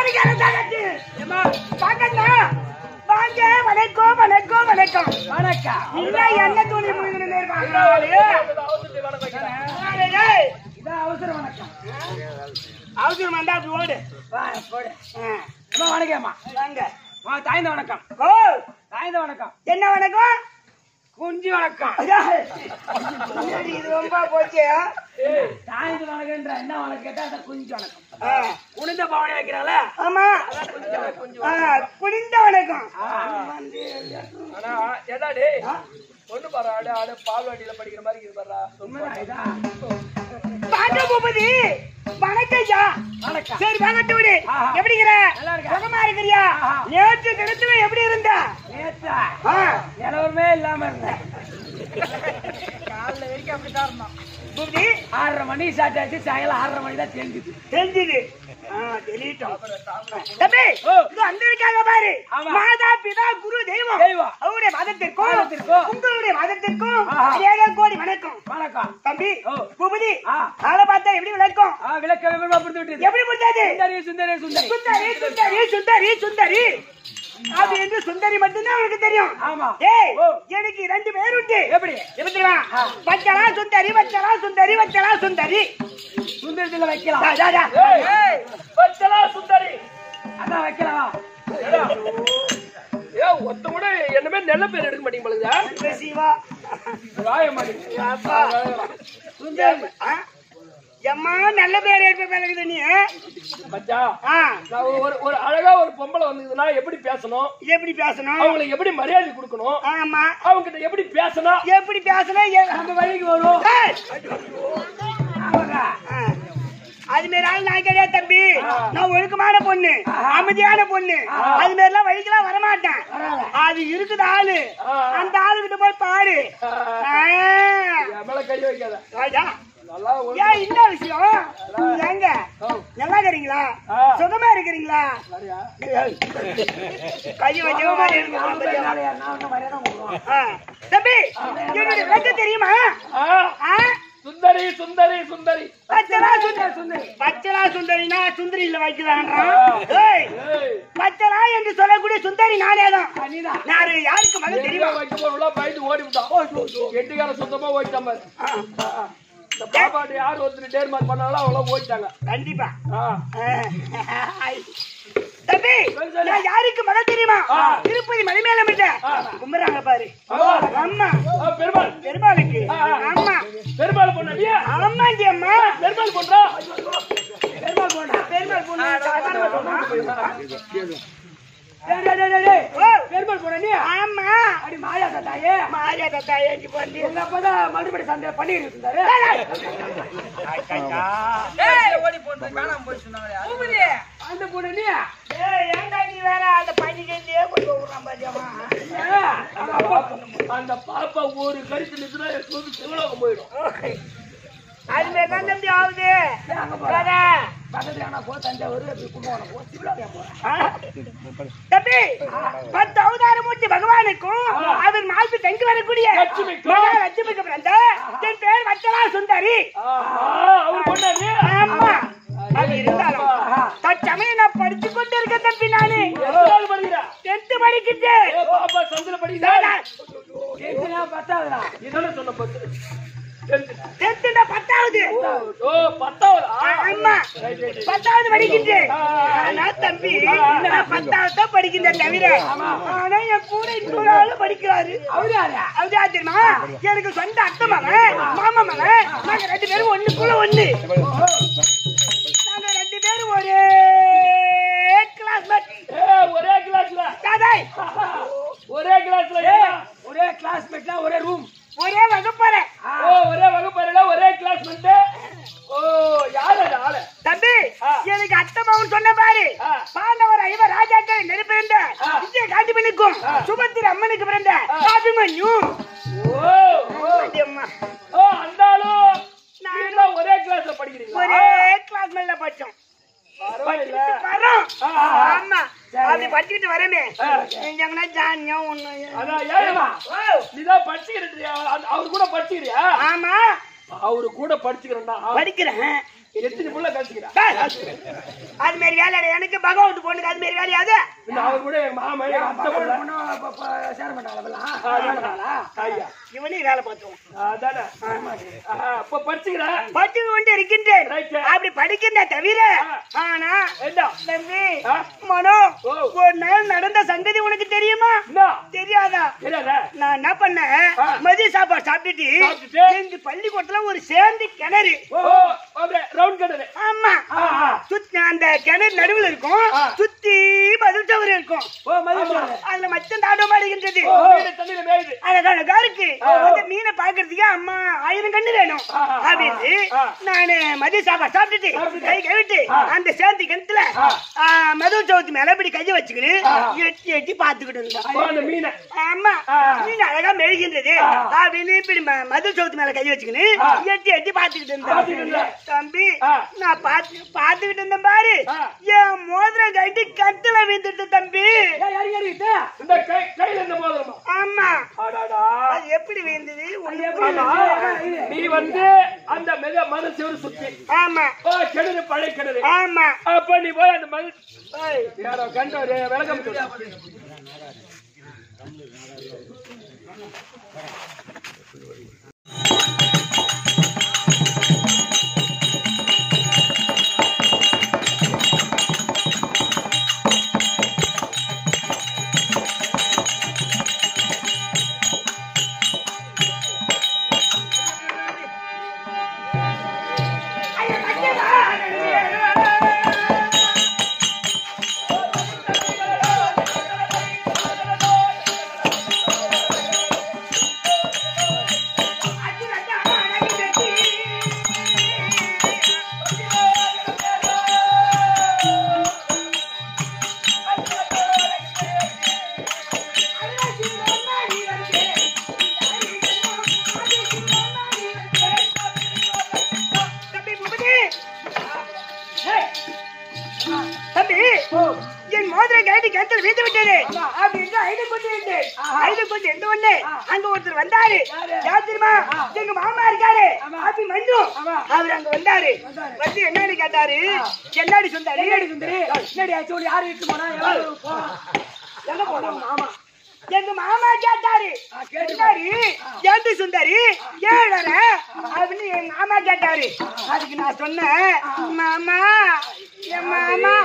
மாணிக்கார தங்கச்சி வாங்கண்ணா வாங்க வணக்கம் வணக்கம் வணக்கம் வணக்கம் இல்ல என்ன துணி முழுங்கன்னு இதான் அவசர வணக்கம் அவசரம் வந்தா அப்படி ஓடு வா போடு ஆ, அம்மா வணக்கம்மா வாங்க வா தாய்ந்த வணக்கம் ஓ தாய்ந்த வணக்கம் என்ன வணக்கம் குஞ்சு வணக்கம் முன்னாடி இது ரொம்ப போச்சு தாய்ந்த வணக்கம்ன்ற என்ன வணக்கம் கேட்டா அதான் குஞ்சு வணக்கம் ஆ, குனிந்த பாவனை வைக்கிறாங்களே ஆமா ஆ, குனிந்த வணக்கம் ஆனா ஏடா டேய் பொண்ணு பாரு ஆடு ஆடு பால்வாடியில படிக்கிற மாதிரி இருக்குது பாருடா உண்மைதான் இதான் பாண்ட பூபதி வணக்கம் ஐயா வணக்கம் சரி வாங்கட்டு விடு ஆஹா. எப்படிங்கிற நல்லா இருக்கேன். சுகமா இருக்கிறியா ஆஹா. நேற்று தினத்துல எப்படி இருந்த நேத்தா ஆ, நிலவரமே இல்லாம இருந்தேன் பூபதி ஆறரை மணி ஸ்டார்ட் ஆச்சு சாயங்காலம் ஆறரை மணி தான் தெரிஞ்சுது தெரிஞ்சுது ஆ, தெரியட்டும் தம்பி ஓ. இது அந்த இருக்காங்க பாரு ஆமா. மாதா பிதா குரு தெய்வம் தெய்வம். அவருடைய மதத்திற்கும் மதத்திற்கும். உங்களுடைய மதத்திற்கும் ஆஹா. ஏழு கோடி வணக்கம் வணக்கம் தம்பி ஓ. பூபதி ஆ. ஆளை பார்த்தா எப்படி விளக்கம் ஆ விளக்க விவரமா புரிந்து விட்டது எப்படி முடிஞ்சாது சுந்தரி சுந்தரி சுந்தரி சுந்தரி சுந்தரி சுந்தரி சுந்தரி அது என்று சுந்தரி மட்டும்தான் உனக்கு தெரியும் ஆமா ஏய் ஓ. எனக்கு ரெண்டு பேர் உண்டு எப்படி எப்படி தெரியுமா வச்சலா சுந்தரி வச்சலா சுந்தரி வச்சலா சுந்தரி சுந்தரத்துல வைக்கலாம் டா, டா, டா. ஏய் பச்சலா சுந்தரி அதான் வைக்கலாம் ஏ ஒத்த கூட என்னமே நல்ல பேர் எடுக்க மாட்டீங்க பழுதா இந்த சிவா ராய மாட்டீங்க அப்பா. சுந்தரி ஆ? எம்மா நல்ல பேர் ஏற்ப பிறகுது நீ ஆ? மச்சா ஆ நான் ஒரு ஒரு அழகா ஒரு பொம்பளை வந்ததுன்னா எப்படி பேசணும் இது எப்படி பேசணும் அவங்களுக்கு எப்படி மரியாதை கொடுக்கணும் ஆமா அவங்க கிட்ட எப்படி பேசணும் எப்படி பேசணும் ஏ- நம்ம வழிக்கு வரும் ஏய்! ஆமாங்க ஆ. அது மாரி ஆள் நான் கிடையாது தம்பி நான் ஒழுக்கமான பொண்ணு அமைதியான பொண்ணு அது மாரி எல்லாம் வழிக்கெல்லாம் வரமாட்டேன் அது இருக்குது ஆளு அந்த ஆளுகிட்ட போய் பாரு ஆ. என் மேல கை வைக்காத ராஜா, நல்லா ஒரு ஏன் என்ன விஷயம் எங்க நல்லா இருக்கிறீங்களா ஆ. சுகமா இருக்கிறீங்களா சரியா? கையை வச்ச மாதிரி இருக்கு. நாளையா, நான் இன்னும் மரியாதை கொடுக்குறோம். ஆ. தம்பி என்னுடைய வெட்டு தெரியுமா ஆ, ஆ? சுந்தரி சுந்தரி சுந்தரி பச்சலா சுந்தரி சுந்தரி பச்சலா சுந்தரினா சுந்தரி இல்ல வைக்கிறான்றான் ஏய் ஏய் பச்சலா என்று சொல்லக்கூடிய சுந்தரி நானேதான் நீதான். நான் யாருக்கு மகன் எங்க தெரியுமா வைக்க போறோம்ல பயந்து ஓடி விட்டான் எட்டுக்கார சுத்தமா ஓடிட்டான் பாரு இந்த பாப்பாட்டு யார் ஒருத்தர் டேர்மார்க் பண்ணாலும் அவங்களாம் ஓடிட்டாங்க கண்டிப்பா ஆ. தம்பி நான் யாருக்கு மகன் தெரியுமா ஆ. திருப்பதி மலைமேல விட்ட கும்புறாங்க பாரு ஆமா. அம்மா ஆ, பெருமாள் பெருமாளுக்கு ஆ, ஆ. அம்மா பெருமாள் பொண்ணு ஆமாண்டி அம்மா பெருமாள் பொண்ணா பெருமாள் பொண்ணு பெருமாள் பொண்ணு சாதாரண பொண்ணா? டேய், டேய், டேய், டேய், டேய். ஓ, பெருமாள் போன நீ ஆமா அடி மாயா தாத்தாயே மாரியா தாத்தா ஏஞ்சி பண்ணி எங்க அப்பதான் மறுபடி சந்தையில பண்ணிட்டு இருந்தாரு அந்த பொண்ணு நீ ஏய், ஏன்டா நீ வேற அந்த பண்டிகையிலேயே கொண்டு போய் விடுறான் பாத்தியாமா? அந்த பாப்பா ஒரு கருத்து நிறுத்தினா என் சொத்து சிவலோகம் போயிடும் அது மாதிரி தான் தம்பி ஆகுது வேற. பக்கத்துல ஆனா போ தஞ்சாவூர் அப்படி கும்பகோணம் போ சிவலாங்க போறேன் ஆ? தம்பி பத்து அவதாரமூர்த்தி பகவானுக்கும் அவர் மாசு தங்கி வரக்கூடிய லட்சுமிக்கும். மகா லட்சுமிக்கு பிறந்த என் பேர் வச்சலா சுந்தரி ஆஹா, அவர் பொண்ணாரு ஆமா அது இருந்தாலும் தற்சமயம் நான் படிச்சு கொண்டு இருக்கேன் தம்பி நானு எத்தனாவது படிக்கிறா டென்த் படிக்கிட்டேன் ஏ பாப்பா சந்தில படிக்கிறா கேட்கலாம் பத்தாதுடா இதோட சொன்ன பத்து tenth. டென்த் பத்தாவது ஓ பத்தாவது ஆ. ஆமா பத்தாவது படிக்கிட்டேன் ஆனா தம்பி நான் பத்தாவது தான் படிக்கின்றேன் தவிர ஆனா என் கூட இன்னொரு ஆளு படிக்கிறாரு அவரு யாரா அது யார் தெரியுமா எனக்கு சொந்த அத்தை மகன் மாமா மகன் நாங்க ரெண்டு பேரும் ஒண்ணுக்குள்ள ஒண்ணு நாங்க ரெண்டு பேரும் ஒரே கிளாஸ்மேட் ஏ ஒரே கிளாஸ்ல தாதாய் ஒரே கிளாஸ்ல ஒரே கிளாஸ்மேட்னா ஒரே ரூம் ஒரே வகுப்பறை ஓ ஒரே வகுப்பறையில ஒரே கிளாஸ்மெண்ட் ஓ யார் அது ஆளு தம்பி ஆ. எனக்கு அத்தை மகன் சொன்ன பாரு ஆ. பாண்டவர் ஐவர் ராஜாக்கள் நெருப்பிருந்த விஜய காண்டிமனுக்கும் சுபத்திர அம்மனுக்கு பிறந்த அபிமன்யு ஓ ஓ அம்மா ஓ அந்த ஆளும் நீங்களும் ஒரே கிளாஸ்ல படிக்கிறீங்களா ஒரே கிளாஸ் மேல படிச்சோம் பரவாயில்ல வரோம் ஆ, ஆ, ஆ. ஆமா அப்படி படிச்சுட்டு வரமே ஆ. எங்கன்னா ஜானியம் ஒண்ணு அதான் ஏமா நீதான் படிச்சுக்கிறியா அவர் கூட படிச்சுக்கிறியா ஆமா அவரு கூட படிச்சுக்கிறேன்டா படிக்கிறேன் எத்தனை புள்ள கழிச்சுக்கிறா அது மாதிரி வேலை இல்லை. எனக்கு பகவத் பொண்ணுக்கு அது மாதிரி வேலையாது அவர் கூட எங்க மாமா எங்க அத்தை புள்ள பொண்ணும் இப்ப- இப்ப சேர மாட்டாங்களா இப்பெல்லாம்? ஐயா இவனையும் வேலை பார்த்துவோம் அதானே ஆஹா, அப்ப படிச்சுக்கிறா பட்டு கொண்டு இருக்கின்றேன் Right. அப்படி படிக்கின்ற தவிர ஆ. ஆனா என்ன தம்பி ஆ? மனோ ஓ. ஒரு நாள் நடந்த சங்கதி உனக்கு தெரியுமா என்ன தெரியாதா தெரியாதா நான் என்ன பண்ணேன் ஆ. மதிய சாப்பாடு சாப்பிட்டுட்டு சாப்பிட்டுட்டு? எங்க பள்ளிக்கூடத்துல ஒரு சேர்ந்து கிணறு ஓ அப்படியே ரவுண்ட் கட்டது ஆமா ஆ ஆ. சுத்தி அந்த கிணறு நடுவுல இருக்கும் ஆ. சுத்தி பதில் சவறு இருக்கும் ஓ, மதியம் போடுங்க. அதுல மச்சம் தாண்டமா அடிக்கின்றது ஓ, மீன் தண்ணியில மேயுது அழகழகா இருக்கு அந்த மீனை பாக்குறதுக்கு அம்மா ஆயிரம் கண்ணு வேணும் ஆ, ஆ, அப்படின்னு ஆ. நானு மதிய சாப்பாடு சாப்பிட்டுட்டு சாப்பிட்டுட்டு. கை கழுவிட்டு அந்த சேந்தி கிணத்துல ஆ. ஆ, மதுரை சவுத்து மேல இப்படி கையை வச்சுக்கிட்டு ஆ. எட்டி எட்டி பாத்துக்கிட்டு இருந்தேன் ஓ, அந்த மீனை ஆமா ஆ. மீன் அழகா மெழுகின்றது ஆ. அப்படின்னு இப்படி ம- மதுரை சவுத்து மேல கை வச்சுக்கின்னு ஆ. எட்டி எட்டி பாத்துக்கிட்டு பாத்துக்கிட்டு இருந்தேன் இருந்த. தம்பி ஆ. நான் பாத்து பாத்துக்கிட்டு இருந்தேன் பாரு ஆ. என் மோதிரம் கட்டி கட்டுல விழுந்துட்டு தம்பி ஏய், இறங்கி, இறங்கிட்டு. இந்த கை கையில இந்த மோதிரமா ஆமா அடாடா அது எப்படி விழுந்தது ஒண்ணு எப்படி புரியல. ஆமா. நீ வந்து அந்த மெக மத சிவரு சுத்தி ஆமா ஓ கிணறு பழைய கிணறு ஆமா அப்ப நீ போய் அந்த மது யாரோ கண்ட ஒரு விளக்கம் சொல்லு. தம்பி பூபதி தம்பி என் மோதிர கைது கிணத்துல வீழ்ந்து விட்டது அப்படின்னு ஐந்து கொண்டு இருந்தேன் ஐந்து கொண்டு எந்த ஒண்ணு அங்க ஒருத்தர் வந்தாரு யார் தெரியுமா எங்க மாமா இருக்காரு அப்படி மண்டு அவர் அங்க வந்தாரு வந்து என்னன்னு கேட்டாரு என்னடி சொன்னாரு என்னடி சுந்தரி? என்னடி ஆச்சு? உன்னை யார் வீட்டுக்கு போனா? எவ்வளவு போனா? எங்க போனோம் மாமா எங்க மாமா கேட்டாரு சுந்தரி ஏண்டி சுந்தரி ஏழரை அப்படின்னு எங்க மாமா கேட்டாரு அதுக்கு நான் சொன்னேன் மாமா என் மாமா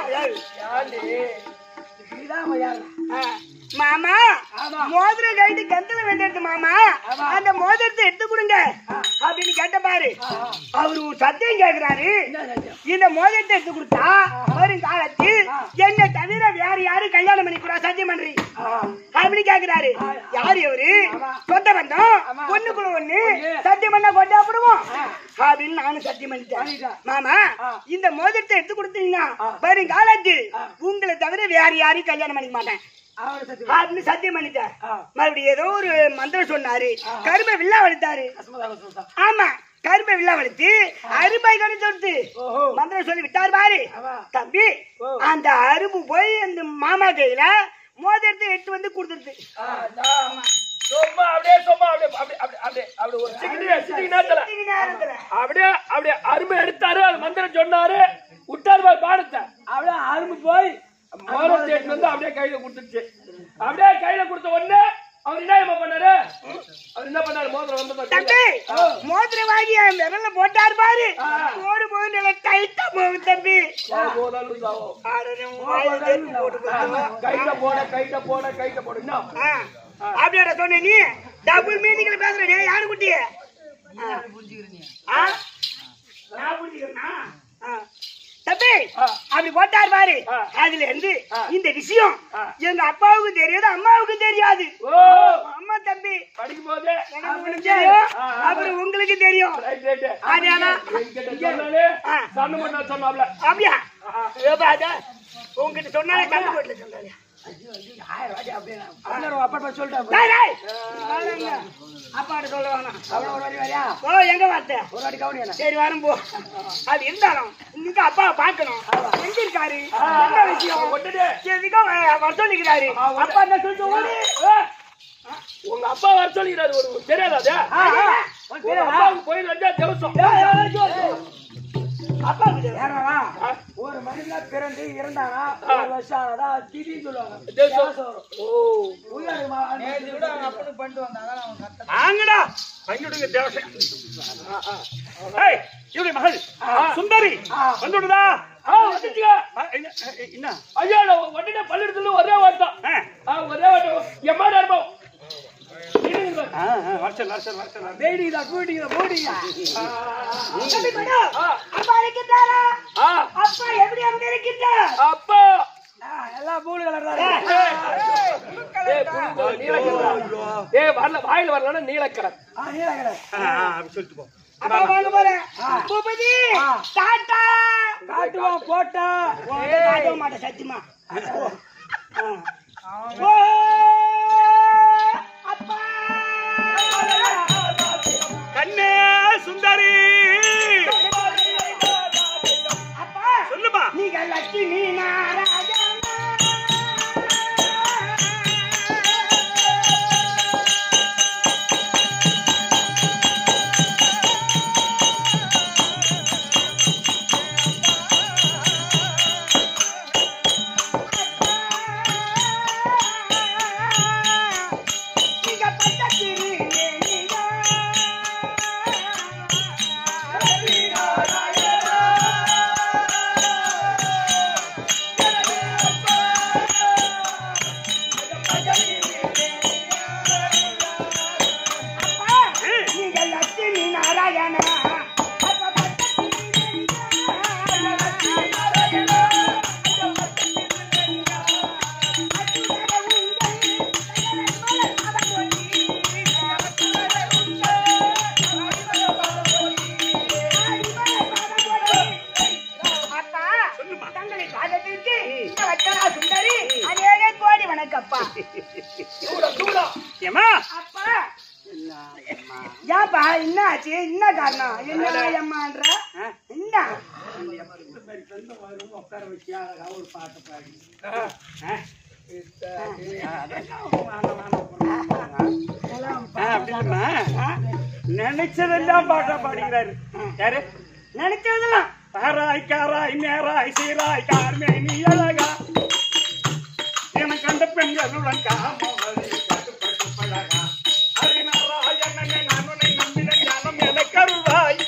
நீதான் அவன் யாரு? ஆ, மாமா மோதிர கைட்டு கந்தல வேண்டியது மாமா அந்த மோதிரத்தை எடுத்து கொடுங்க அப்படின்னு கேட்ட பாரு அவரு ஒரு சத்தியம் கேக்குறாரு என்ன சத்தியம்? இந்த மோதிரத்தை எடுத்து கொடுத்தா வரும் காலத்தில் என்ன தவிர வேற யாரும் கல்யாணம் பண்ணி கூட சத்தியம் பண்றீ அப்படின்னு கேக்குறாரு யாரு அவரு சொந்த பந்தம் பொண்ணுக்குள்ள ஒண்ணு சத்தியம் பண்ண கொண்டாப்படுவோம் அப்படின்னு நானும் சத்தியம் பண்ணிட்டேன் மாமா இந்த மோதிரத்தை எடுத்து கொடுத்தீங்கன்னா வரும் காலத்தில் உங்களை தவிர வேற யாரையும் கல்யாணம் பண்ணிக்க மாட்டேன் அவனை சத்தியம். அப்படின்னு சத்தியம் பண்ணிட்டேன் மறுபடியும் ஏதோ ஒரு மந்திரம் சொன்னாரு கரும்பை வில்லா வளர்த்தாரு அசமதாக சொல்லிட்டான். ஆமா கரும்பை வில்லா வளர்த்து அரும்பை கணி தொடுத்து ஓஹோ. மந்திரம் சொல்லி விட்டாரு பாரு ஆமா. தம்பி அந்த அரும்பு போய் அந்த மாமா கையில மோதிரத்தை எடுத்து வந்து கொடுத்துருது சும்மா அப்படியே சும்மா அப்படியே அப்படியே அப்படியே அப்படியே அப்படியே ஒரு சிக்கிட்டு சிக்கிட்டு நேரத்துல நேரத்துல அப்படியே அப்படியே அருமை எடுத்தாரு அது மந்திரம் சொன்னாரு விட்டாரு பாரு பாடத்தை அவள அரும்பு போய் மோதிரத்தை எடுத்து வந்து அப்படியே கையில கொடுத்துச்சு அப்படியே கையில கொடுத்த உடனே அவர் என்ன ஏம்மா பண்ணாரு அவர் என்ன பண்ணாரு மோதிரம் வந்து தம்பி மோதிரம் வாங்கி என் விரல்ல போட்டாரு பாரு போடு போது நல்லா டைட்டா போகும் தம்பி போதாலும் சாவும் ஆடுறேன், உன் வாயில நெருப்பு போட்டு போட்டு. கைட்ட போட கைட்ட போட கைட்ட போட என்ன ஆ, அப்படியாடா சொன்ன நீ டபுள் மீனிங்ல பேசுற நீ யாரு குட்டி ஆ? நான் புரிஞ்சுக்கிறேனா? ஆ. தம்பி அப்படி போட்டார் பாரு அதுல இருந்து இந்த விஷயம் எங்க அப்பாவுக்கும் தெரியாது அம்மாவுக்கும் தெரியாது ஓ அம்மா தம்பி படிக்கும் போதே எனக்கு ஒண்ணு தெரியும் அப்புறம் உங்களுக்கு தெரியும் ரைட் ரைட் அதனால என்கிட்ட சொன்னாலே சண்டை பண்ண சொன்னாப்ல அப்படியா ஏப்பா, அத உங்ககிட்ட சொன்னாலே கண்டு போட்டுல சொன்னாலே ஆயிரம் வாட்டி அப்படியே நான் அண்ணன் உன் அப்பா போய் சொல்லிட்டேன் டேய், டேய். வேணாங்க. அப்பாட்ட சொல்ல வேணாம் அவன் ஒரு வாட்டி வரியா ஓ எங்க வார்த்தை ஒரு வாட்டி கவனி என்ன சரி வரும் போ அது இருந்தாலும் இன்னைக்கு அப்பாவை பார்க்கணும் எங்க இருக்காரு என்ன விஷயம் கொண்டுட்டு எதுக்கோ வ- வர சொல்லிக்கிறாரு அப்பா என்ன சொல்லிட்டு ஓடு உங்க அப்பா வர சொல்லிக்கிறாரு ஒரு தெரியாதா அது? ஆ, ஆ. உங்க அப்பாவுக்கு கோயில் வந்தா திவசம் அப்பா கிட்ட ஏறாவா ஒரு மனிதன் பிறந்து இறந்தானா ஒரு வருஷம் ஆனதா திடீர்னு சொல்லுவாங்க தேசம். தேசம் வரும். ஓ உள்ள இருக்குமா? நேத்து கூட அவங்க அப்பனுக்கு பண்ணிட்டு வந்தாங்க அவன் கத்த வாங்கடா பங்கிடுங்க தேவசம் ஏய் இவருடைய மகள் சுந்தரி வந்துடுதா ஆ வந்துச்சுங்க ஆ, என்ன என்ன ஐயா நான் உடனே பள்ளிடத்துல ஒரே வாட்டம் ஆ, ஆ ஒரே வாட்டம் எம்மா நேரம் இருங்க ஆ, ஆ, வரச்சல் வரச்சல் வரச்சல் வரச்சல். வேடிங்களா கூட்டிங்களா போடிங்க தம்பி கொடு. ஆ அப்பா இருக்கின்றாரா ஆ அப்பா எப்படி அங்க இருக்கின்றார் அப்பா எல்லாம் பூலு கலர் தான் ஏய் புரியுது நீலக்கலர் ஏய் வரல வாயில வரலன்னா நீலக்கலர் ஆ நீல கலர் ஆ, ஆ, அப்படி சொல்லிட்டு போ அப்பா வாங்க போறேன் பூபதி டாட்டா காட்டுவான் போட்டா காட்ட மாட்டேன் சத்தியமா ஓ. ஓ, அப்பா கண்ணே சுந்தரி அப்பா சொல்லுமா நீங்க லட்சுமி நாராயணா நீங்க பட்டத்திரு நீங்க அப்பா, நீங்க லட்சுமி நாராயணா அப்பா பட்டத்திரு நீங்க லட்சுமி நாராயணா அப்பா தங்களை பாதத்திற்கு வச்சனா சுந்தரி அநேக கோடி வணக்கப்பா ஏமா அப்பா ஏப்பா என்ன ஆச்சு என்ன காரணம் என்ன அம்மான்ற என்ன உட்கார வச்சியா ஒரு பாட்டு பாடி அப்படின்னா நினைச்சதெல்லாம் பாட்டா பாடிக்கிறாரு யாரு நினைச்சதெல்லாம் தாராய் காராய் நேராய் சீராய் கார்மே நீ அழகா எனக்கு கண்ட பெண்களுடன் காமவழி கட்டுப்பட்டு பழகா ஹரிநாராயணனே நான் உன்னை நம்பின ஞானம் எனக்கு அருள்வாய்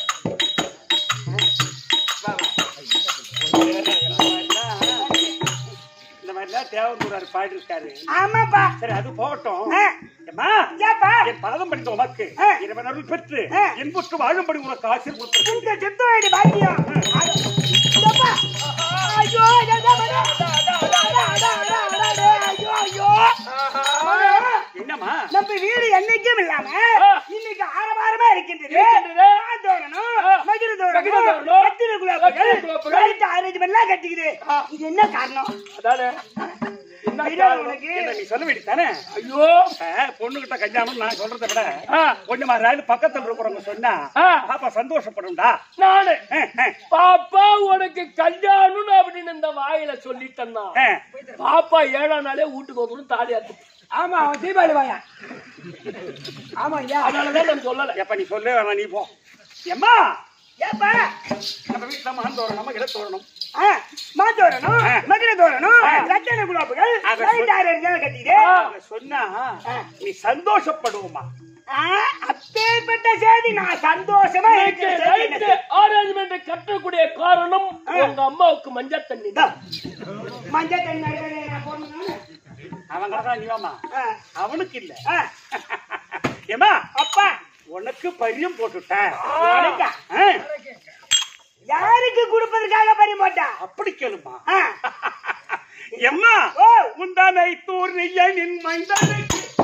இந்த மாதிரிலாம் தேவந்தூரார் பாடிருக்காரு ஆமாப்பா சரி அது போகட்டும் ஆ. ஏம்மா, ஏப்பா என் பாதம் படித்த உமக்கு ஆ. இறைவன் அருள் பெற்று ஆ. என்புற்று வாழும்படி உனக்கு ஆசீர்வாதம் இந்த செத்து வேண்டி பாக்கியம் இதப்பா. ஐயோ இதப்பா, இதப்பா. அடா, அடா, அடா, அடா, அடா, ஐயோ ஐயோ என்னம்மா நம்ம வீடு என்னைக்கும் இல்லாம இன்னைக்கு ஆரவாரமா இருக்கின்றது இருக்கின்றது. தோரணம் ஆ. மகிழ மகிழ தோரணம் தோரணம். கத்திர குலாப்புகள் கத்திர குலாப்புகள். லைட் அரேஞ்ச்மெண்ட் எல்லாம் கட்டிக்குது இது என்ன காரணம் அதானே என்ன தெரியாது காரணம்? உனக்கு என்ன நீ சொல்ல வேண்டியதானே ஐயோ பொண்ணுகிட்ட கல்யாணம் நான் சொல்றதை விட ஆ, கொஞ்சமா ராது பக்கத்துல இருக்கிறவங்க சொன்னா ஆ. பாப்பா சந்தோஷப்படும்டா நானு ஆ, ஆ, பாப்பா உனக்கு கல்யாணம்னு அப்படின்னு இந்த வாயில சொல்லிட்டேன்னா ஆ. பாப்பா ஏழாம் நாளே வீட்டுக்கு வந்துடும் தாலி அத்து ஆமா அவன் தீபாவளி வாயா ஆமா ஐயா அதனாலதான் நான் சொல்லல எப்ப நீ சொல்ல வேணாம் நீ போ எம்மா ஏப்பா நம்ம வீட்டுல மகன் தோறணும் நம்ம இட தோறணும் ஆ, மாத்தோரணம் ஆ. மகிழ தோரணம் ஆ. ரத்தன குலாப்புகள் அத லைட் சொல். அரேஞ்ச்மெண்ட் கட்டிக்குது அவங்க சொன்னா நீ சந்தோஷப்படுவோமா ஆ, அப்பேற்பட்ட செய்தி நான் சந்தோஷமா இருக்கிறேன் அரேஞ்ச்மெண்ட் கட்டக்கூடிய காரணம் உங்க அம்மாவுக்கு மஞ்சள் தண்ணி தான் மஞ்சள் தண்ணி நடுவே நான் போடணும்னு. அவங்க தான் நீவாமா ஆ, அவனுக்கு இல்ல ஆ, ஏமா அப்பா உனக்கு பரியம் போட்டுட்டேன் உனக்கா? ஆ, யாருக்கு கொடுப்பதற்காக பறி மாட்டா அப்படி கேளுமா ஆ, எம்மா ஓ உந்தானை தூர்ணியனின் மைந்தனை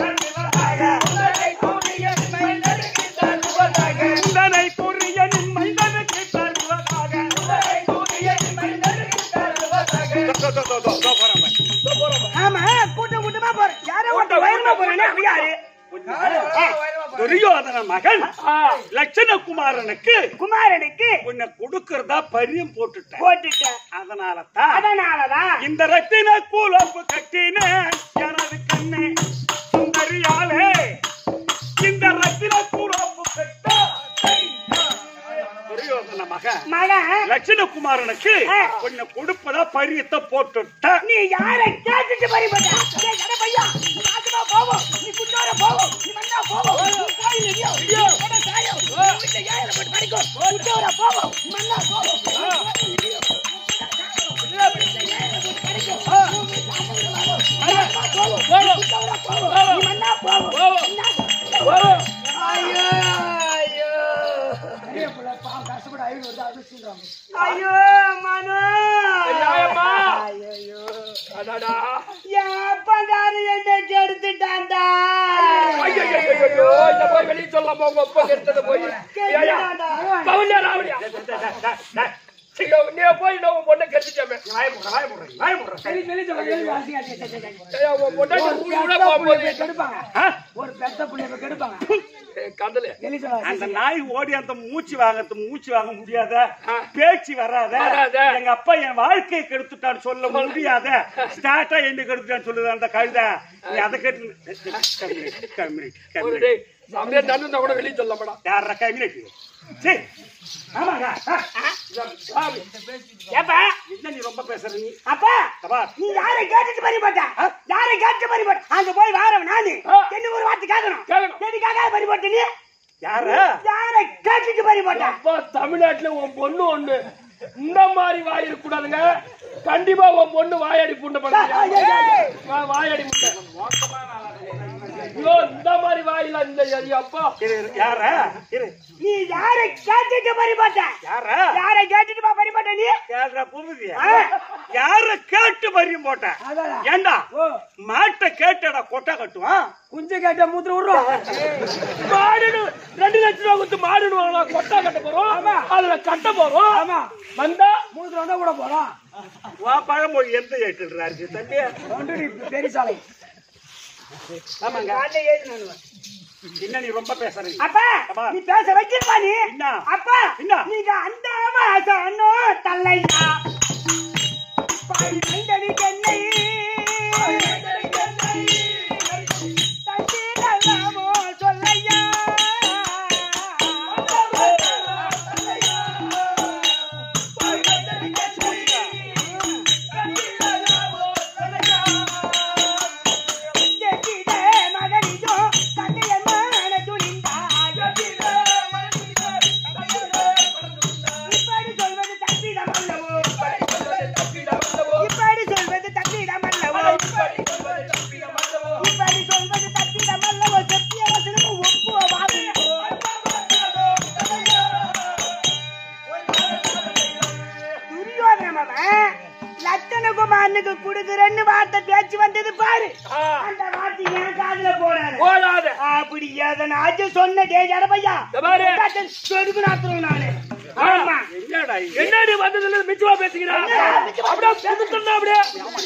உந்தனை தூரியனின் மைந்தனுக்கு தருவதாக தோ, தோ, தோ, தோ, தோ, போறேன் பாரு. தோ, போறேன் பாரு. ஆமா கூட்டம் கூட்டமா போறேன் யாரோ ஒருத்தர் வயமா போறேன்னா அப்படி யாரு துரியோதன மகன் லட்சணகுமாரனுக்கு குமாரனுக்கு உன்னை கொடுக்கறதா பரியம் போட்டுட்டேன் போட்டுட்டேன் அதனால தான் அதனாலதான் இந்த ரத்தின கூலப்பு கட்டினேன் எனது கண்ணே சுந்தரியாலே இந்த ரத்தின கூலப்பு கட்ட துரியோதன மகன் மகன் லட்சண ராஜகுமாரனுக்கு ஆ. கொஞ்சம் கொடுப்பதா பரியத்தை போட்டுட்டேன் நீ யாரை கேட்டுட்டு பறிபட்ட ஏய் எட பையா நீ ஆத்துமா போவோம் நீ குண்டோர போவோம் நீ மண்ணா போவோம் நீ கோயில் இல்லையோ நீ எட சாயம் நீ வீட்டை ஏழை போட்டு படிக்கோ குண்டோர போவோம் நீ மண்ணா போவோம் நீ கோயில் இல்லையோ பெரிய பிள்ளை பாவம் கஷ்டப்பட்டு ஐநூறு வருது அதிர்ஷ்டம் ஐயோ மனோ நியாயமா? ஐயோ அடடா. என் அப்பங்காரு என்னை கெடுத்துட்டான்டா ஐயையையையோ, இத போய் வெளிய சொல்லாம உங்க அப்பா கெடுத்ததை போய். ஏய்யா, கெடுத்துட்டான்டா பவுன்யா, ராவடியா. ஐயோ, நீ போய் நான் உன் பொண்ணை கெடுத்துட்டேமே. சரி வெளியே சொல்ல வெளியே வாசிங்க சரி, சரி, சரி. ஐயா, உன் பொண்டாட்டி ஒரு ஊரு கூட பெத்த புள்ளைய போகும்போது. போய் கெடுப்பாங்க ஒரு பெத்த புள்ளைய போய் கெடுப்பாங்க ஏய், கந்தலு. வெளியே சொல்ல அந்த நாய் ஓடி அந்த மூச்சு வாங்கறது மூச்சு வாங்க முடியாத ஆ. பேச்சு வராத வராத. எங்க அப்பா என் வாழ்க்கையை கெடுத்துட்டான்னு சொல்ல முடியாத ஸ்டார்டா என்ன கெடுத்துட்டான்னு சொல்லுது அந்த கழுத நீ அதை கேட்டு கம்யூனிட்டி ஒரு கம்யூனிட்டி டேய், அப்படியே நடந்தா கூட வெளிய சொல்ல மாட்டான். யாரா கம்யூனிட்டி சரி ஆமாங்க ஆ, ஆ. சாமி. ஏப்பா என்ன நீ ரொம்ப பேசுற நீ அப்பா அப்பா, நீ யாரை கேட்டுட்டு பறிபட்ட யாரை கேட்டு பறிபட்ட அங்க போய் வாரம் நானு ஆ. என்ன ஒரு வார்த்தை கேட்கணும் கேட்கணும். எதுக்காக பறிபட்ட நீ யார யாரை கேட்டுட்டு பறிபட்ட அப்பா தமிழ்நாட்டுல உன் பொண்ணு ஒண்ணு இந்த மாதிரி வாய் இருக்க கூடாதுங்க கண்டிப்பா உன் பொண்ணு வாயாடி புண்டை பண்ணுங்க வாயாடி முட்டை ஐயோ இந்த மாதிரி வாயில இந்த ஐயோ, அப்பா இரு இரு, யார இரு நீ யாரை கேட்டுட்டு பறிபட்ட யார யாரை கேட்டுட்டு பா பறிபட்ட நீ யாரா புரியுதியா யார கேட்டு வரியும் போட்ட அதாடா. ஏண்டா ஓ மாட்டை கேட்டடா கொட்டை கட்டுவான் குஞ்ச கேட்ட மூத்திர விடுறோம் மாடுன்னு ரெண்டு லட்சம் ரூபா கொடுத்து மாடுன்னு வாங்கலாம் கொட்டா கட்ட போறோம் அதுல கட்ட போறோம் ஆமா வந்தா மூத்திர வந்தா கூட போறோம் வா பழமொழி எந்த ஏட்டுறாரு தம்பி ஒன்றடி பெரிய சாலை ஆமாங்க காலைல ஏறி நானு வரேன். என்ன நீ ரொம்ப பேசுற நீ? அப்பா அப்பா. நீ பேச வச்சிருப்பா நீ என்ன? அப்பா என்ன? நீங்க அந்த வாசனோ தள்ளையா பாடி மைந்தடி கண்ணை தந்திரலாமோ சொல்லையா எதிரே மகனிதோ தந்தையமான துணிந்தாய் இப்படி சொல்வது தப்பிடம் அல்லவோ இப்படி சொல்வது தப்பிடம் அல்லவோ இப்படி சொல்வது தப்பிடம் அல்லவோ சத்திய வசனமும் ஒப்புவாது துரியோதனமவன் லட்சணகுமாரனுக்கு கொடுக்குறேன்னு வார்த்தை பேச்சு வந்தது பாரு ஆ, அந்த வார்த்தை என் காதுல போடாது போடாத அப்படி எதனாச்சும் சொன்ன டே ஜடபையா இந்த பாரு. சொடுக்கு நாத்துறோம் நானு ஆமா என்னடா இது? என்னடி வந்ததுல மிச்சமா பேசுகிறா அப்படியே பேசிட்டு அப்படியே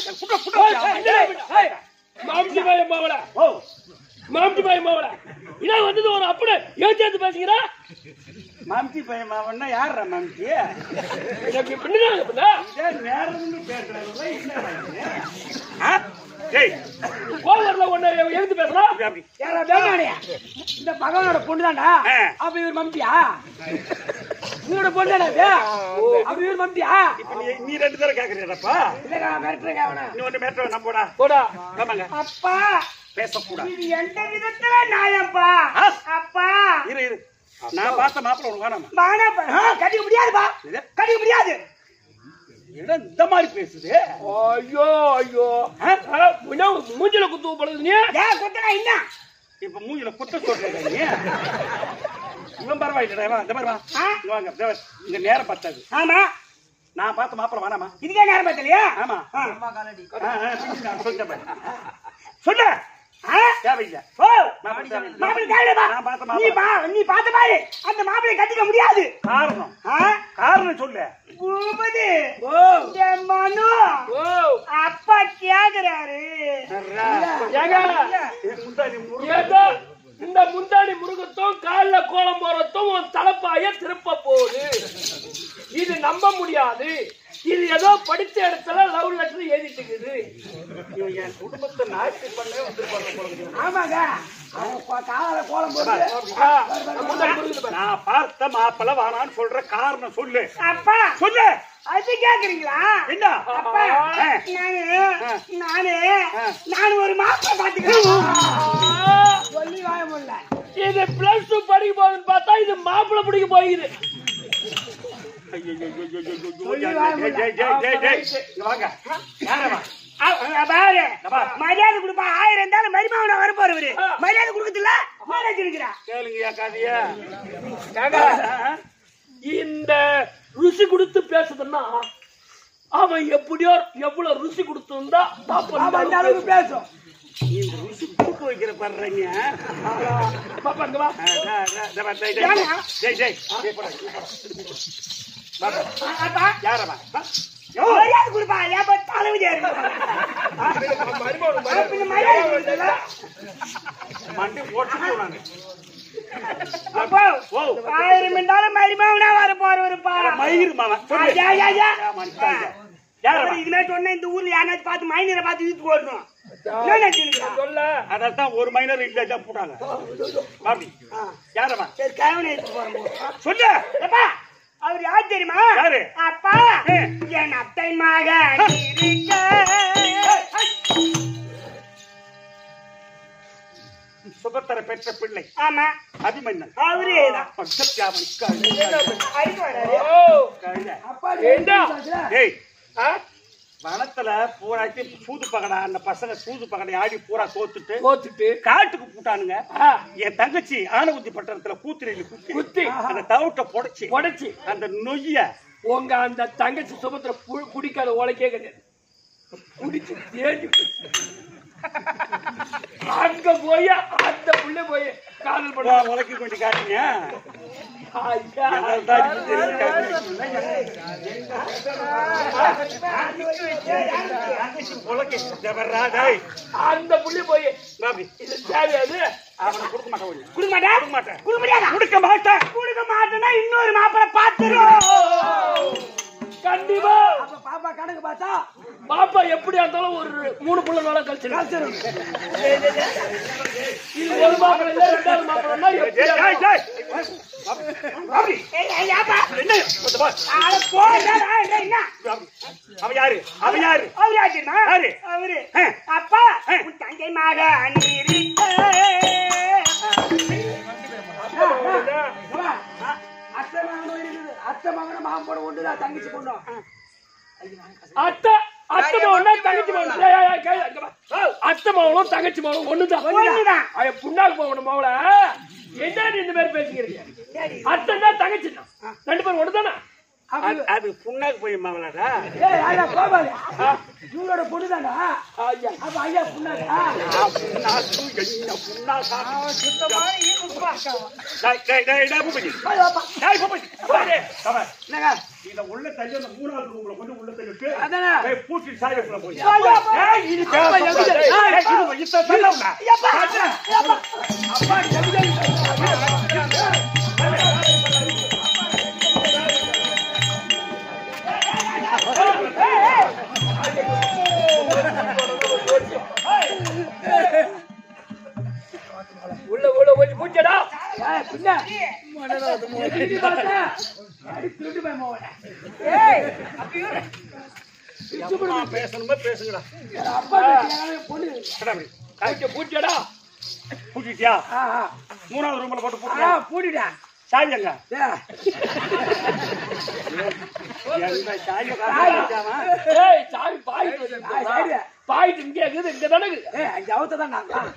மாம்சி பாய் மாவள ஓ மாம்சி பாய் மாவள இதா வந்தது ஒரு அப்படி ஏன் சேர்த்து பேசுகிறா மம்தி பையன் மாவன்னா யாரா மம்தி எனக்கு பின்னாடி இருக்குதா? ஏன் நேரம்னு பேசுறாரு என்னடா இது? ஆ? ஏய் கோவம் வரல உன்னை எழுந்து பேசுறா அப்படி, அப்படி. யாரா வேணாடியா இந்த பகவானோட பொண்ணுதான்டா ஆ. அப்ப இவர் மம்தியா இவரோட பொண்ணுதானே இது? அப்ப இவர் மம்தியா இப்ப நீ நீ ரெண்டு பேரும் கேக்குறீடப்பா இல்லக்கா மிரட்டுறேங்க அவனை நீ ஒண்ணு மேட்ட நம்போடா போடா ஆமாங்க அப்பா பேசக்கூடாது இது எந்த விதத்துல நியாயம்ப்பா ஆ? அப்பா இரு இரு நான் பார்த்த மாப்பிள்ள உனக்கு வேணாமா வானாப்பா ஆ, கட்டிக்க முடியாதுப்பா இது? கட்டிக்க முடியாது இடம் இந்த மாதிரி பேசுது ஐயோ ஐயோ ஆ, முன்ன மூஞ்சில குத்து படுது நீ ஏன் குத்தனா என்ன இப்ப மூஞ்சில குத்த சொல்றீங்க நீ இவன் பரவாயில்லடா இவன் இந்த மாதிரி வா ஆ? இங்க வாங்க இந்த பாரு. இங்க நேரம் பத்தாது ஆமா நான் பார்த்த மாப்பிள்ள வேணாமா இதுக்கே நேரம் பத்தலையா ஆமா ஆ. ஆ, ஆ, நான் சொல்லிட்டேன் பாரு. சொல்லு ஆ? தேவையில்லை ஓ மாப்பிள்ளை தேவையில்லை. மாப்பிள்ளை தேவையில்லைப்பா. நான் பார்த்த நீ மாப்பிள்ளை. பா நீ பார்த்த பாரு அந்த மாப்பிளை கட்டிக்க முடியாது காரணம் ஆ? காரணம் சொல்லு பூபதி ஓ இந்த மனு ஓ அப்பா கேக்குறாரு ஏங்க இது முந்தானி முருகன். ஏதோ இந்த முந்தாடி முருகத்தும் கால்ல கோலம் போறதும் உன் தலைப்பாய திருப்ப போகுது இது நம்ப முடியாது இது ஏதோ படிச்ச இடத்துல லவ் லெட்டர் எழுதிட்டு இருக்குது இவன் என் குடும்பத்தை நாய்க்கு பண்ணே வந்துருப்பாங்க போல இருக்குது. ஆமாங்க அவன் பா- காலால கோலம் போட்டு ஆ, முந்தாடி முருகன் பாரு. நான் பார்த்த மாப்பிள்ள வானான்னு சொல்ற காரணம் சொல்லு அப்பா சொல்லு அது கேக்குறீங்களா என்ன அப்பா ஆ. நானு நானு நான் ஒரு மாப்பிள்ளை பாத்துக்கிறேன் சொல்லி வாய முடியல இது பிளஸ் டூ படிக்க போகுதுன்னு பார்த்தா இது மாப்பிள்ளை பிடிக்க போகுது பாரு மரியாதை கொடுப்பா ஆயிரம் இருந்தாலும் மருமாவன வர போறவரு மரியாதை கொடுக்கறதுல மரியாதை இருக்கிறா கேளுங்கய்யா கதைய இந்த ருசி கொடுத்து பேசுதுன்னா அவன் எப்படியோ எவ்வளவு ருசி கொடுத்திருந்தா பாப்பா அவன் அந்த அளவுக்கு பேசும் இந்த ருசி கூட்டு வைக்கிற பாடுறீங்க பாப்பா இங்க வா அப்பா யாரமா மரியாதை கொடுப்பா ஏப்பா தலைவிதியா இருக்கு பின்ன மரியாதை கொடுக்கல மண்டி ஓட்டு நாங்க அப்போ ஓ ஆயிரம் இருந்தாலும் மருமாவனா வர போறவருப்பா மயிர் மாமன் சொல்லு. ஐயா, ஐயா, ஐயா. யாரம்மா? அப்புறம் இதுமே சொன்ன இந்த ஊர்ல யாராச்சும் பார்த்து மைனரை பார்த்து இழுத்து போடணும் என்ன நினைச்சுக்கிறீங்க? சொல்ல அதான் ஒரு மைனர் இல்ல தான் போட்டாங்க பாப்பி யாரம்மா சரி கவனம் எடுத்து போறோம் சொல்லு அப்பா அவர் யார் தெரியுமா யாரு? அப்பா என் அத்தை மகன் இருக்க சுபத்தர பெற்ற பிள்ளை ஆமா அபிமன்னன் அவரே தான் பச்சத்தியாமன் அடிக்க வராரு ஓ கழுதை. அப்பா ஏண்டா? டேய் ஆ? வனத்துல பூராட்டி சூது பகடா அந்த பசங்க சூது பகடை ஆடி பூரா தோத்துட்டு தோத்துட்டு காட்டுக்கு போட்டானுங்க ஆ, என் தங்கச்சி ஆனகுத்தி பட்டணத்துல கூத்திரையில குத்தி குத்தி. அந்த தவிட்ட புடைச்சி உடைச்சு அந்த நொய்ய உங்க அந்த தங்கச்சி சுபத்திர குடிக்காத உழைக்கே கிடையாது குடிச்சு தேடி அங்க போய் அந்த புள்ள போய் காதல் பண்ண உலக்கி கொண்டு காட்டுங்க ஐயா. எங்களுக்கு தான் இது தெரியும் காட்டுங்க. தங்கச்சி உலக்கி ஜபர்ரா, டேய். அந்த புள்ளி போய் பாபி, இது தேவையாது அவனை கொடுக்க மாட்டேன் ஒண்ணு. கொடுக்க மாட்டேன் கொடுக்க மாட்டேன் கொடுக்க முடியாதா கொடுக்க மாட்டேன் கொடுக்க மாட்டேன்னா இன்னொரு மாப்பிள்ளை பார்த்துருவோம் கண்டிப்பா அப்ப பாப்பா கணக்கு பார்த்தா பாப்பா எப்படி இருந்தாலும் ஒரு மூணு புள்ள நாளா கழிச்சிடும் இது ஒரு மாப்பிள்ளை இல்ல ரெண்டாவது மாப்பிள்ளை டேய், டேய், டேய். பாபி, என்ன? கொஞ்சம் பா. பாபி, அவன் யாரு அவன் யாரு யாரு? அவரு ஆ. அப்பா ஆ. உன் தங்கை மகன் இருக்க அத்தை மகனும் இருக்குது அத்தை மகனும் மாமன் போட ஒன்றுதான் தங்கச்சி கொண்டோம் அத்தை அத்தை மகனா தங்கச்சி மகன் ஏய், ஏய், ஏய், கேளு, இங்க வா. ஏய், அத்தை மகனும் தங்கச்சி மகனும் ஒண்ணுதான் ஒண்ணுதான். அவன் புண்ணாக்கு போகணும் மவள என்ன நீ இந்த மாதிரி பேசிக்கிறீங்க அத்தை தான் தங்கச்சி தான் ரெண்டு பேரும் ஒண்ணுதானே அது- அது புண்ணாக்கு போய் மாவலாடா ஏய் ஐயா கோபாலு இவங்களோட பொண்ணுதானா ஐயா அப்ப ஐயா புண்ணாக்கா புண்ணாக்கு என்ன புண்ணாக்கா டேய், டேய், டேய், டேய், பூபதி. டேய், பூபதி. வாடே. கம. என்னங்க இத உள்ள தள்ளி அந்த மூணாவது ரூம்ல கொண்டு உள்ள தள்ளிட்டு அதானே டேய், பூட்டி சாய் வைக்கல போய் ஐயா, அப்பா. ஏய், இது அப்பா, எங்க டேய், டேய், டேய், இது இத்த தள்ளவுல. அப்பா எங்க உள்ள உள்ள கொஞ்சம் பூச்சடா ஏய் பின்ன திருடி பார்த்தா அடி திருட்டு போய் மோவன எம்மா பேசணுமா பேசுங்கடா அப்பா கேட்கறாங்க, பொண்ணு கடா அப்படி. பூச்ச பூச்சடா பூட்டிட்டியா ஆ ஆ மூணாவது ரூம்ல போட்டு ஆ பூட்டியா பூட்டிட்டேன் சாய் எங்க ஏய், எந்த சாய் காமிச்சாமா ஏய் சாவி பாயிட்டு ஆ, வந்து சைடு. பாயிட்டு இங்க இருக்குது இங்க தானே இருக்குது ஏய் அங்க அவுத்த தான் நான்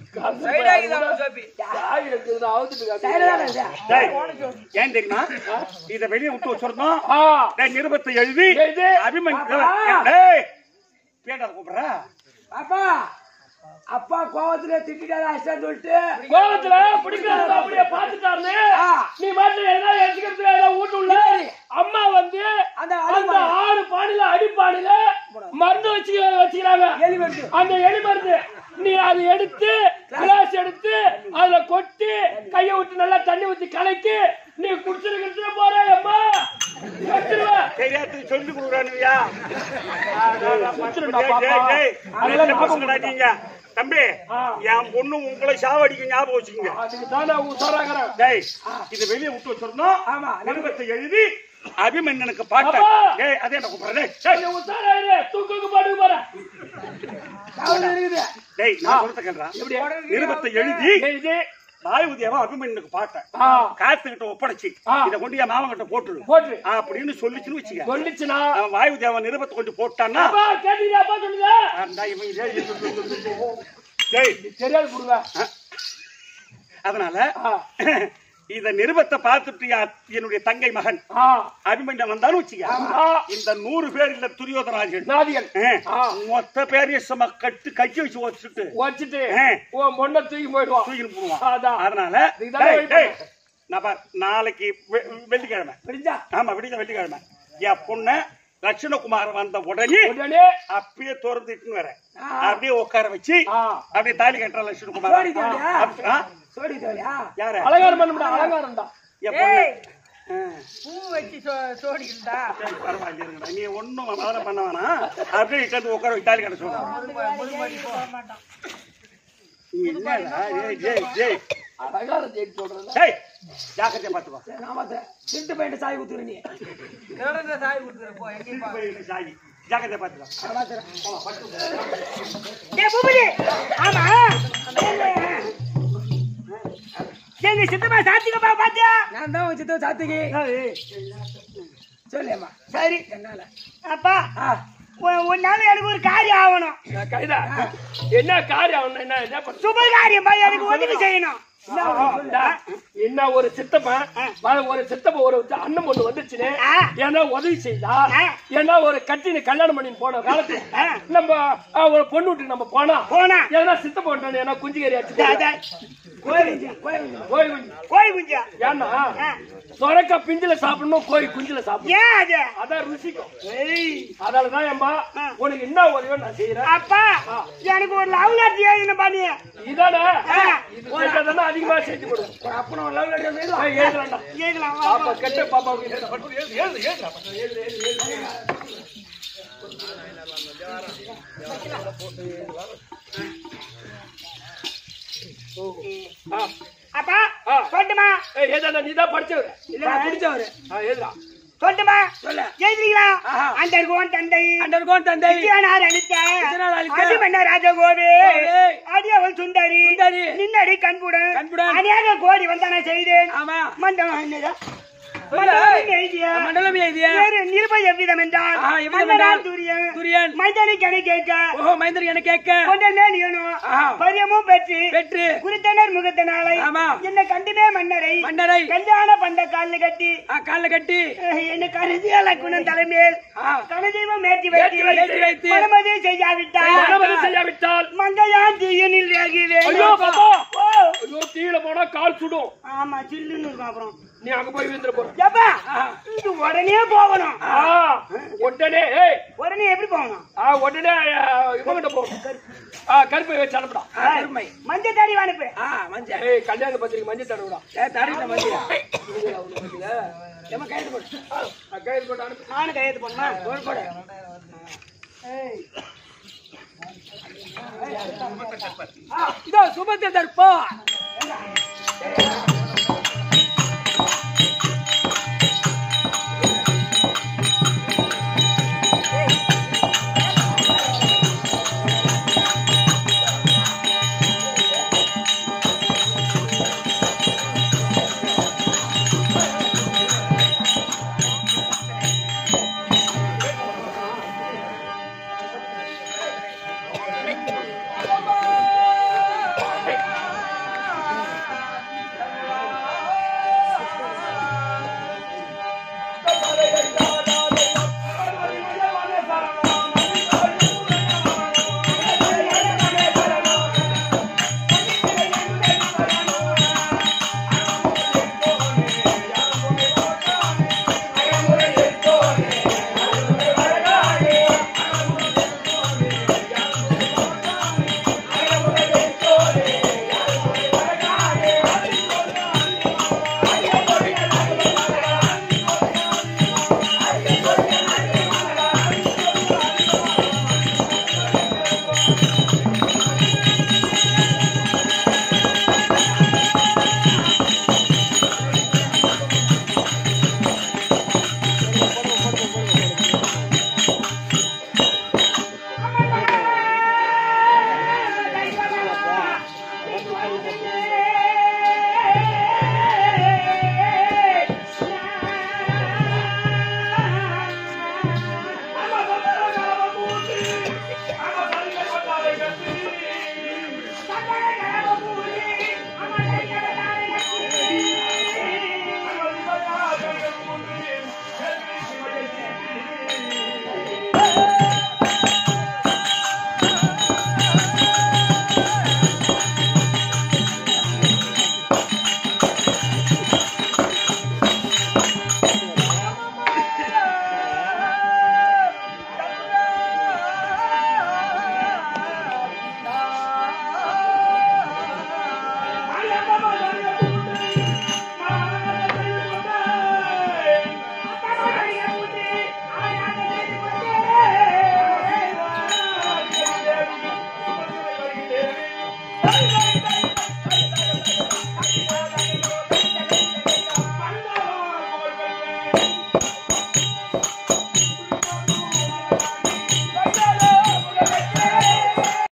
சாவி இருக்குது அவுத்துட்டு சைடு தான் இது. டேய் ஏன் தெரியுமா இத வெளிய விட்டு வச்சிருந்தோம் ஆ டேய் நிருபத்தை எழுதி எழுதி. அபிமன் அப்பா. டேய் பேட்டா கூப்பிடுறா அப்பா அப்பா கோவத்துல திட்டாத அஷ்டம் சொல்லிட்டு கோவத்துல பிடிக்காத அப்படியே பாத்துட்டாருன்னு ஆ. நீ மாட்டு என்ன எடுத்துக்கிறது ஏதாவது வீட்டு உள்ள அம்மா வந்து அந்த அந்த ஆறு பானையில அடிப்பானையில மருந்து வச்சு வச்சுக்கிறாங்க எலி வந்து அந்த எலி மருந்து நீ அதை எடுத்து கிளாஸ் எடுத்து அதுல கொட்டி கைய விட்டு நல்லா தண்ணி ஊத்தி கலக்கி நீ குடிச்சிரு குடிச்சிரு போற அம்மா எடுத்துருவ தெரியாது சொல்லி கொடுக்குறானுயா குடிச்சிருந்தா பாப்பா. பசங்கடா நீங்க தம்பி ஆ. என் பொண்ணு உங்களை சாவடிக்கும் ஞாபகம் வச்சுக்கோங்க அதுக்கு தானே உசாராகிறேன் டேய் இத வெளிய விட்டு வச்சிருந்தோம் ஆமா. நிருபத்தை எழுதி அபிமன்னனுக்கு பாட்ட அப்பா! டேய் அதே என்ன கூப்பிடுறேன் கொஞ்சம் உஷாராயிரு. தூக்குக்கு பாட்டுக்கு போறேன். காவல் இருக்குது டேய் நான் சொல்றத கேளுடா எப்படி? நிருபத்தை எழுதி ஏய், இது. வாயுதேவா அபிமன்னனுக்கு பாட்ட ஆ, காத்துக்கிட்ட ஒப்படைச்சு ஆ. இத கொண்டு என் மாமன் கிட்ட போட்டுரு போட்டு. அப்படின்னு சொல்லிச்சுன்னு வச்சுக்க சொல்லிச்சுனா. அவன் வாயுதேவன் நிருபத்தை கொண்டு போட்டான்னா அப்பா, கேட்டீங்களா? அப்பா சொல்லுங்க. அண்டா இவன் இதே இது. டேய் தெரியாது கொடுங்க. அதனால ஆ, இத நிருபத்தை பார்த்துட்டு யா- என்னுடைய தங்கை மகன் ஆ, அபிமன்யன் வந்தாலும் வச்சுக்க ஆ. இந்த நூறு பேர் இல்ல துரியோதனாஜன் நாதிகள். ஆ. மொத்த பேரையும் சும்மா கட்டு கட்டி வச்சு வச்சுட்டு வச்சுட்டு ஆ. உன் பொண்ணை தூக்கி போயிடுவான் தூக்கிட்டு போடுவான் அதான். அதனால இதுதானே டேய், வழி டேய், நான் பார், நாளைக்கு வெ- வெள்ளிக்கிழமை பிடிச்சா ஆமா விடிஞ்ச வெள்ளிக்கிழமை என் பொண்ண லட்சுமணகுமார் வந்த உடனே உடனே அப்பயே திறந்துட்டு வரேன் அப்படியே உட்கார வச்சு ஆ. அப்படியே தாலி கட்டுற லட்சுமணகுமார் சோடி தோழியா? அப்ப- ஆ? சோடி தோழியா யாரு அலங்காரம் பண்ண முடியாது அலங்காரம் தான் என் பொண்ணு ஆ. பூ வச்சு சோ- சோடிக்கிட்டா சரி, பரவாயில்ல இருங்கடா. நீ ஒண்ணும் அதெல்லாம் பண்ண வேணாம் அப்படியே உட்கார்ந்து உட்கார வச்சு தாலி கட்ட சொல்றேன் நீ என்னடா ஏய், ஏய், ஏய். அலங்காரம் ஜெயிட்டு சொல்றது டேய், ஜாக்கிரதையா பாத்துக்கோ சரி, நாம த- திருட்டு பையன் சாய் குத்துரு நீ சாய் கொடுத்துரு போ எங்கேயும் பா. சாகி ஜாக்கிரதையா பாத்துக்கோ அதான் சரி. ஏய், பூபதி, ஆமா எங்க சித்தப்பா சாத்திகப்பா பாத்தியா நான் தான் உன் சித்தவ சாத்திகி சொல்லேம்மா சரி என்னால அப்பா ஆ உன்- உன்னால எனக்கு ஒரு காரியம் ஆகணும் நான் கைதா என்ன காரியம் அவன் என்ன என்ன பண்ண சுப காரியம் பா, எனக்கு உதவி செய்யணும் என்ன ஒரு சித்தப்பன் வ- ஒரு சித்தப்ப ஒரு அண்ணன் பொண்ணு வந்துச்சுன்னு ஆ. ஏன்னா உதவி செய்தா ஆ. ஏன்னா ஒரு கட்டினு கல்யாணம் பண்ணி போன காலத்துல ஆ. நம்ம ஆ, ஒரு பொண்ணு வீட்டுக்கு நம்ம போனா போனா ஏன்னா சித்தப்ப வந்துட்டானே, ஏன்னா குஞ்சுகறி அதான், அடிச்சு அதான். கோழி குஞ்சு. கோழி குஞ்சு கோழி குஞ்சா ஏன்னா ஆ. சொரக்க பிஞ்சில சாப்பிடணும் கோழி குஞ்சில சாப்பிடணும் ஏன் அது அதான் ருசிக்கும் ஏய், அதனாலதான் ஏம்பா ஆ. உனக்கு என்ன உதவியோ நான் செய்யறேன் அப்பா எனக்கு ஒரு லவ் லெட்டர் எழுதின பண்ணி இதானே ஆ. இது செஞ்சாதானே அதிகமா செஞ்சு கொடுக்கும் ஒரு அப்பனும் லவ் லெட்டர் எழுதி ஆ, எழுதுறேன்டா கேட்கலாம் பாப்பா கெட்ட பாப்பாவுக்கு எழுது. எழுது, எழுது, எழுதுடா. எழுது, எழுது, எழுது. ஆ, அப்பா ஆ. சொல்லட்டுமா ஏய், ஏதாடா, நீதான் படிச்சவரு. இல்ல பிடிச்சவரு ஆ, எழுதுடா. சொல்லட்டுமா சொல்ல எழுதுறீங்களா ஆஹா. அந்த கோன் தந்தை அண்டர்கோன் தந்தை விஜயனார் அளித்த விஜயனார் அளித்த அபிமன்ய ராஜகோபி கோவி. அடியவள் சுந்தரி சுந்தரி. நின்னடி கண்புடன் கண்புடன். அநேக கோடி வந்தன செய்தேன் ஆமா மண்டலம் என்னதா சொல்லு. மண்டலம் எழுதிய மண்டலம் எழுதிய வேறு நிருப எவ்விதம் என்றால் ஆஹா, எவ்விதம் மன்னரால் என்றால் துரியன் துரியன். மைந்தனை கணை கேட்க ஓஹோ மைந்தர் எனக்கு கேட்க கொண்டே நீனும் ஆஹா. பரியமும் பெற்று பெற்று குறித்தனர் முகத்தினாலை ஆமா. என்ன கண்டுமே மன்னரை மன்னரை கல்யாண பண்ட காலில் கட்டி ஆ, கால்ல கட்டி அஹ், என்ன கருதியால குணம் தலைமேல் ஆ, கனதீபம் ஏற்றி ஏற்றி வைத்து வைத்து. மனமதி செய்யாவிட்டால் மனமது செய்யாவிட்டால் மங்கையான் தீயனில் வேகுவேன் ஐயோ, பாப்பா. ஓ ஐயோ, கீழே போனா கால் சுடும் ஆமா சில்லுன்னு இருக்கும் அப்புறம் நீ அங்க போய் விழுந்துட போற ஏப்பா இது உடனே போகணும் ஆ, உடனே ஏய் உடனே எப்படி போகணும் ஆ, உடனே ஆ, இவங்கிட்ட போகணும் ஆ, கருப்பை வச்சு அனுப்புடா ஆ, கருமை மஞ்சள் தாடி அனுப்பு ஆ மஞ்சள் ஏய் கல்யாண பத்திரிக்கை மஞ்சள் தடவுடா ஏ தடிட்ட மஞ்சள் ஏமா கைது போடு கைது போட்டு அனுப்பு நானும் கையெழுத்து போடணுமா போடு போடு இதோ சுபத்திர தர்ப்போ